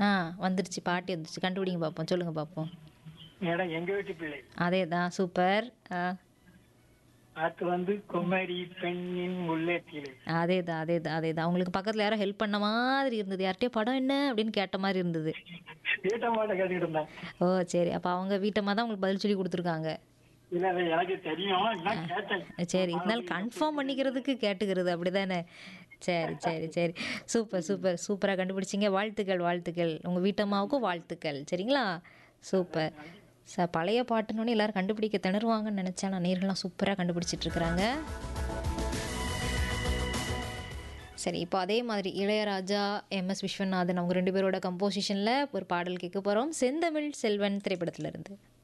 ஆ வந்துருச்சு பாட்டி வந்துருச்சு கண்டுபிடிங்க பார்ப்போம் சொல்லுங்க பார்ப்போம் மேடம் எங்க வீட்டு பிள்ளை அதே தான் சூப்பர் ஆ அது வந்து குமரி பெண்ணின் உள்ளத்திலே அதே தான் அதே தான் அதே தான் உங்களுக்கு பக்கத்தில் யாரோ ஹெல்ப் பண்ண மாதிரி இருந்தது யார்கிட்டயோ படம் என்ன அப்படின்னு கேட்ட மாதிரி இருந்தது வீட்டை மாட்ட கேட்டுக்கிட்டு இருந்தேன் ஓ சரி அப்போ அவங்க வீட்டம்மா தான் உங்களுக்கு பதில் சொல்லி கொடுத்துருக்காங்க இல்ல இல்ல எனக்கு தெரியும் நான் கேட்டேன் சரி இருந்தாலும் கன்ஃபார்ம் பண்ணிக்கிறதுக்கு கேட்டுக்கிறது அப்படிதானே சரி சரி சரி சூப்பர் சூப்பர் சூப்பராக கண்டுபிடிச்சிங்க வாழ்த்துக்கள் வாழ்த்துக்கள் உங்கள் வீட்டம்மாவுக்கும் வாழ்த்துக்கள் சரிங்களா சூப்பர் ச பழைய பாட்டுனோடனே எல்லாரும் கண்டுபிடிக்க திணறுவாங்கன்னு நினச்சேன் நான் நேர்கள்லாம் சூப்பராக கண்டுபிடிச்சிட்டு இருக்கிறாங்க சரி இப்போ அதே மாதிரி இளையராஜா எம்எஸ் விஸ்வநாதன் அவங்க ரெண்டு பேரோட கம்போசிஷனில் ஒரு பாடல் கேட்க போகிறோம் செந்தமிழ் செல்வன் திரைப்படத்துல இருந்து